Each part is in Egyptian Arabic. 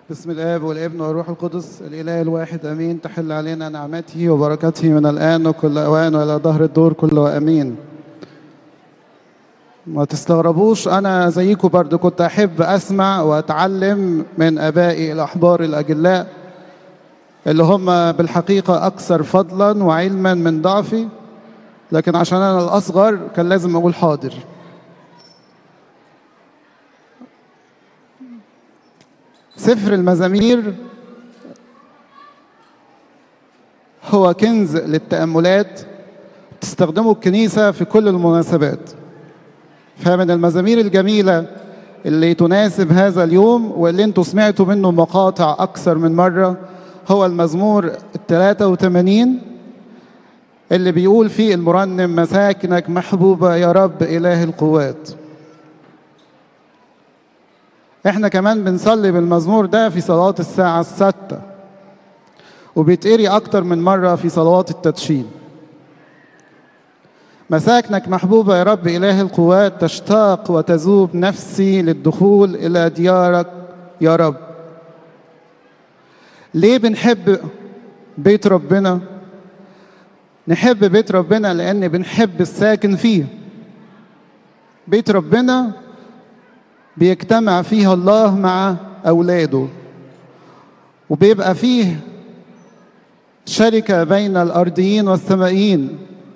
بسم الاب والابن والروح القدس الاله الواحد امين تحل علينا نعمته وبركاته من الان وكل اوان والى ظهر الدور كله امين ما تستغربوش انا زيكم برضو كنت احب اسمع واتعلم من ابائي الاحبار الاجلاء اللي هم بالحقيقه اكثر فضلا وعلما من ضعفي لكن عشان انا الاصغر كان لازم اقول حاضر سفر المزامير هو كنز للتأملات تستخدمه الكنيسة في كل المناسبات فمن المزامير الجميلة اللي تناسب هذا اليوم واللي انتوا سمعتوا منه مقاطع أكثر من مرة هو المزمور الثلاثة وثمانين اللي بيقول فيه المرنم مساكنك محبوبة يا رب إله القوات احنا كمان بنصلي بالمزمور ده في صلاة الساعة الستة وبيتقري أكتر من مرة في صلوات التدشين مساكنك محبوبة يا رب إله القوات تشتاق وتذوب نفسي للدخول إلى ديارك يا رب ليه بنحب بيت ربنا نحب بيت ربنا لأن بنحب الساكن فيه بيت ربنا بيجتمع فيها الله مع أولاده وبيبقى فيه شركة بين الأرضيين والسمائيين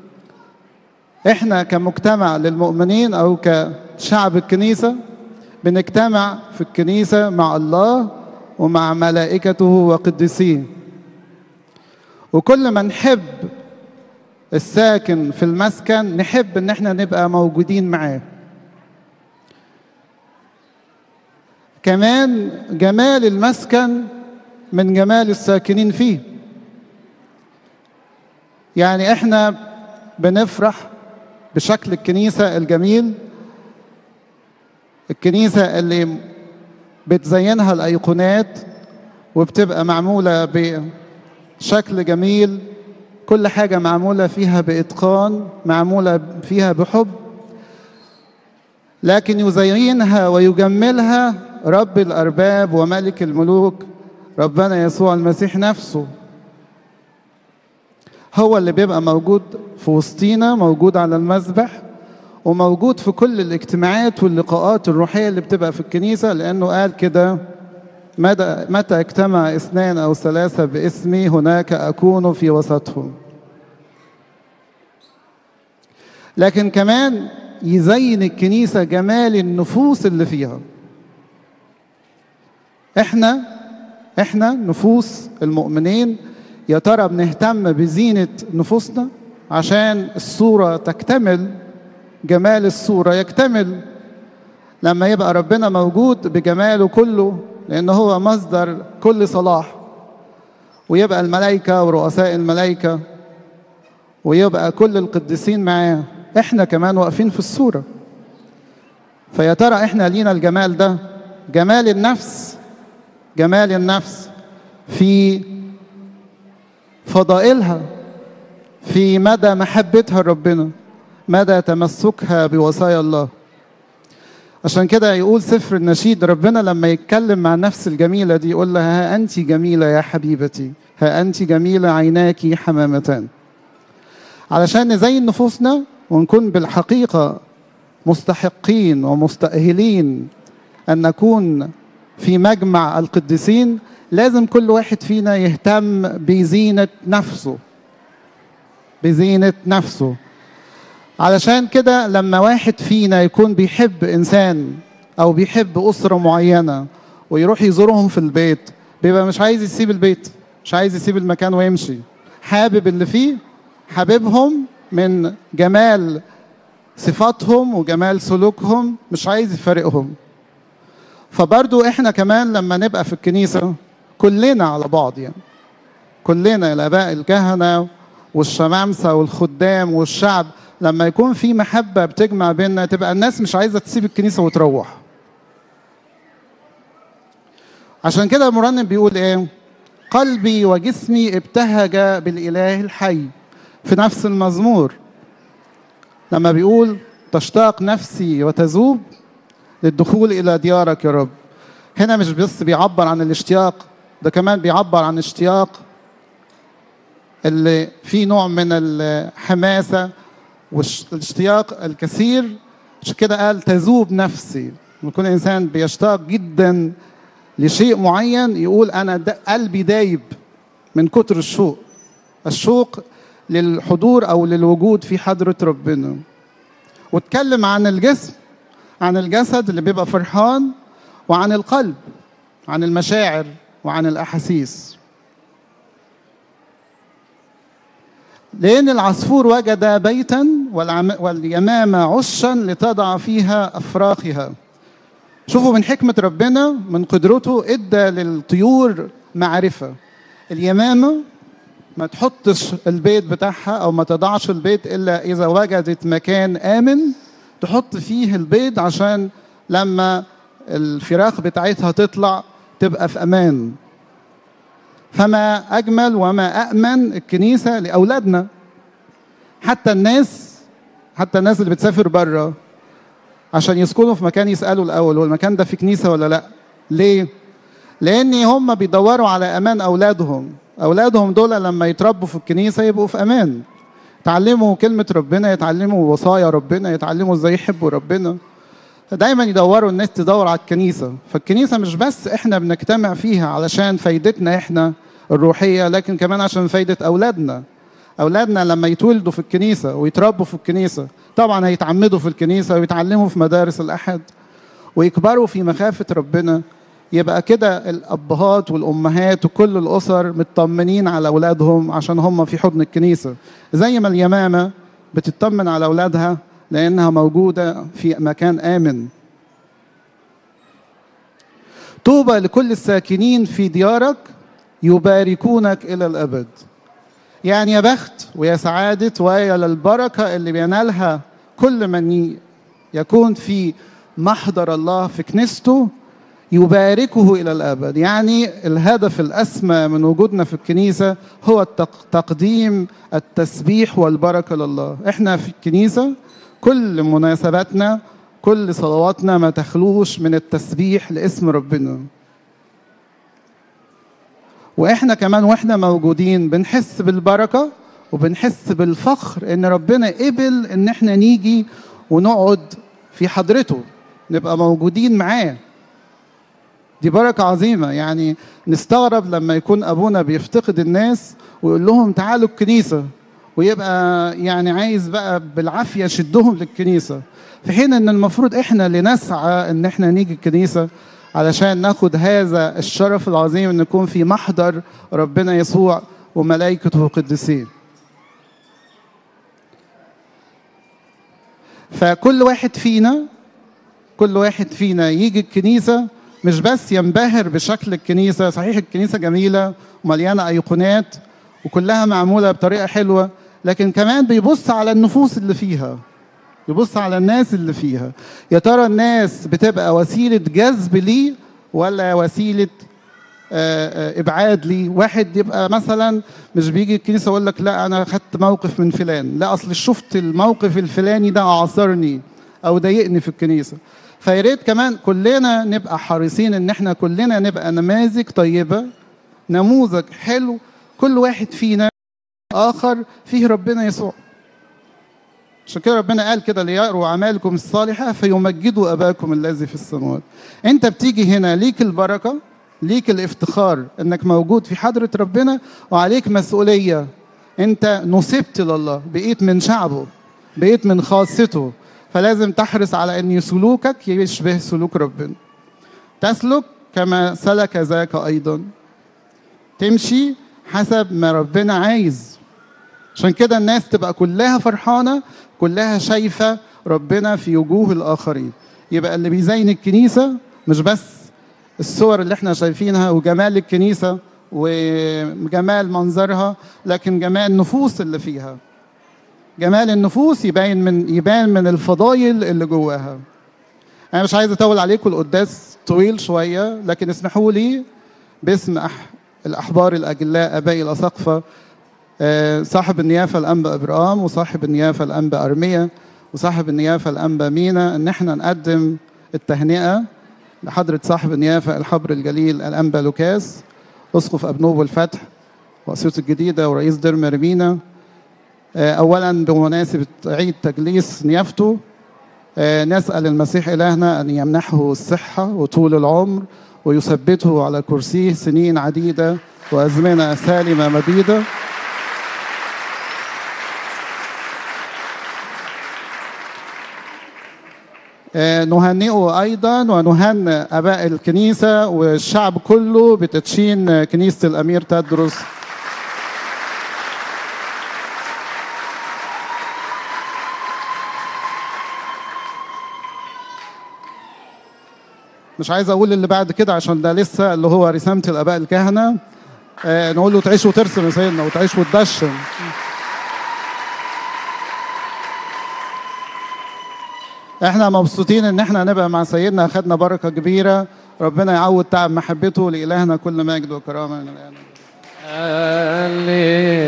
احنا كمجتمع للمؤمنين أو كشعب الكنيسة بنجتمع في الكنيسة مع الله ومع ملائكته وقدسيه وكل ما نحب الساكن في المسكن نحب ان احنا نبقى موجودين معاه كمان جمال المسكن من جمال الساكنين فيه يعني احنا بنفرح بشكل الكنيسة الجميل الكنيسة اللي بتزينها الأيقونات وبتبقى معمولة بشكل جميل كل حاجة معمولة فيها بإتقان معمولة فيها بحب لكن يزينها ويجملها رب الأرباب وملك الملوك ربنا يسوع المسيح نفسه هو اللي بيبقى موجود في وسطينا موجود على المذبح وموجود في كل الاجتماعات واللقاءات الروحية اللي بتبقى في الكنيسة لأنه قال كده متى اجتمع اثنان أو ثلاثة باسمي هناك أكون في وسطهم لكن كمان يزين الكنيسة جمال النفوس اللي فيها احنا احنا نفوس المؤمنين يا ترى بنهتم بزينة نفوسنا عشان الصورة تكتمل جمال الصورة يكتمل لما يبقى ربنا موجود بجماله كله لأن هو مصدر كل صلاح ويبقى الملائكة ورؤساء الملائكة ويبقى كل القديسين معاه احنا كمان واقفين في الصورة فيا ترى احنا لينا الجمال ده جمال النفس جمال النفس في فضائلها في مدى محبتها لربنا مدى تمسكها بوصايا الله عشان كده يقول سفر النشيد ربنا لما يتكلم مع النفس الجميلة دي يقول لها ها أنت جميلة يا حبيبتي ها أنت جميلة عيناك حمامتان علشان نزين نفوسنا ونكون بالحقيقة مستحقين ومستأهلين أن نكون في مجمع القديسين لازم كل واحد فينا يهتم بزينة نفسه بزينة نفسه علشان كده لما واحد فينا يكون بيحب إنسان أو بيحب أسرة معينة ويروح يزورهم في البيت بيبقى مش عايز يسيب البيت مش عايز يسيب المكان ويمشي حابب اللي فيه حاببهم من جمال صفاتهم وجمال سلوكهم مش عايز يفارقهم فبرضو احنا كمان لما نبقى في الكنيسة كلنا على بعض يعني كلنا الآباء الكهنة والشمامسة والخدام والشعب لما يكون في محبة بتجمع بيننا تبقى الناس مش عايزة تسيب الكنيسة وتروح عشان كده المرنم بيقول ايه قلبي وجسمي ابتهج بالإله الحي في نفس المزمور لما بيقول تشتاق نفسي وتذوب للدخول إلى ديارك يا رب هنا مش بس بيعبر عن الاشتياق ده كمان بيعبر عن اشتياق اللي فيه نوع من الحماسة والاشتياق الكثير عشان كده قال تذوب نفسي يكون إنسان بيشتاق جدا لشيء معين يقول أنا دا قلبي دايب من كتر الشوق الشوق للحضور أو للوجود في حضرة ربنا واتكلم عن الجسم عن الجسد اللي بيبقى فرحان وعن القلب عن المشاعر وعن الأحاسيس لأن العصفور وجد بيتا واليمامة عشا لتضع فيها أفراخها شوفوا من حكمة ربنا من قدرته ادى للطيور معرفة اليمامة ما تحطش البيت بتاعها او ما تضعش البيت الا اذا وجدت مكان امن تحط فيه البيض عشان لما الفراخ بتاعتها تطلع تبقى في امان فما اجمل وما امن الكنيسه لاولادنا حتى الناس حتى الناس اللي بتسافر بره عشان يسكنوا في مكان يسالوا الاول هو المكان ده في كنيسه ولا لا ليه لان هم بيدوروا على امان اولادهم اولادهم دول لما يتربوا في الكنيسه يبقوا في امان يتعلموا كلمه ربنا يتعلموا وصايا ربنا يتعلموا ازاي يحبوا ربنا دايما يدوروا الناس تدور على الكنيسه فالكنيسه مش بس احنا بنجتمع فيها علشان فايدتنا احنا الروحيه لكن كمان عشان فايده اولادنا اولادنا لما يتولدوا في الكنيسه ويتربوا في الكنيسه طبعا هيتعمدوا في الكنيسه ويتعلموا في مدارس الاحد ويكبروا في مخافه ربنا يبقى كده الابهات والامهات وكل الاسر مطمنين على اولادهم عشان هم في حضن الكنيسه زي ما اليمامه بتطمن على اولادها لانها موجوده في مكان امن طوبى لكل الساكنين في ديارك يباركونك الى الابد يعني يا بخت ويا سعاده ويا للبركه اللي بينالها كل من يكون في محضر الله في كنيسته يباركه الى الابد يعني الهدف الاسمى من وجودنا في الكنيسه هو تقديم التسبيح والبركه لله احنا في الكنيسه كل مناسباتنا كل صلواتنا ما تخلوش من التسبيح لاسم ربنا واحنا كمان واحنا موجودين بنحس بالبركه وبنحس بالفخر ان ربنا قبل ان احنا نيجي ونقعد في حضرته نبقى موجودين معاه دي بركة عظيمة يعني نستغرب لما يكون أبونا بيفتقد الناس ويقول لهم تعالوا الكنيسة ويبقى يعني عايز بقى بالعافية شدهم للكنيسة في حين ان المفروض احنا اللي نسعى ان احنا نيجي الكنيسة علشان ناخد هذا الشرف العظيم ان نكون في محضر ربنا يسوع وملائكته القديسين فكل واحد فينا كل واحد فينا يجي الكنيسه مش بس ينبهر بشكل الكنيسة صحيح الكنيسة جميلة ومليانة أيقونات وكلها معمولة بطريقة حلوة لكن كمان بيبص على النفوس اللي فيها يبص على الناس اللي فيها يا ترى الناس بتبقى وسيلة جذب ليه ولا وسيلة ابعاد ليه واحد يبقى مثلا مش بيجي الكنيسه يقول لك لا انا خدت موقف من فلان لا اصل شفت الموقف الفلاني ده اعصرني او ضايقني في الكنيسه فيا ريت كمان كلنا نبقى حريصين ان احنا كلنا نبقى نماذج طيبه نموذج حلو كل واحد فينا اخر فيه ربنا يسوع عشان كده ربنا قال كده ليروا اعمالكم الصالحه فيمجدوا اباكم الذي في السماوات انت بتيجي هنا ليك البركه ليك الافتخار انك موجود في حضره ربنا وعليك مسؤوليه انت نصبت لله بقيت من شعبه بقيت من خاصته فلازم تحرص على ان سلوكك يشبه سلوك ربنا تسلك كما سلك ذاك ايضا تمشي حسب ما ربنا عايز عشان كده الناس تبقى كلها فرحانه كلها شايفه ربنا في وجوه الاخرين يبقى اللي بيزين الكنيسه مش بس الصور اللي احنا شايفينها وجمال الكنيسه وجمال منظرها لكن جمال النفوس اللي فيها جمال النفوس يبان من يبان من الفضايل اللي جواها انا مش عايز اطول عليكم القداس طويل شويه لكن اسمحوا لي باسم أح الاحبار الاجلاء ابائي الاساقفه صاحب النيافه الانبا ابرام وصاحب النيافه الانبا ارميا وصاحب النيافه الانبا مينا ان احنا نقدم التهنئه لحضرة صاحب النيافة الحبر الجليل الأنبا لوكاس أسقف أبنوب الفتح وأسيوط الجديدة ورئيس دير مرمينا أولا بمناسبة عيد تجليس نيافته نسأل المسيح إلهنا أن يمنحه الصحة وطول العمر ويثبته على كرسيه سنين عديدة وأزمنة سالمة مديدة نهنئه أيضا ونهنئ أباء الكنيسة والشعب كله بتدشين كنيسة الأمير تدرس مش عايز اقول اللي بعد كده عشان ده لسه اللي هو رسامه الاباء الكهنه آه نقول له تعيش وترسم يا سيدنا وتعيش وتدشن احنا مبسوطين ان احنا نبقى مع سيدنا اخدنا بركه كبيره ربنا يعوض تعب محبته لالهنا كل مجد وكرامه من الان هللويا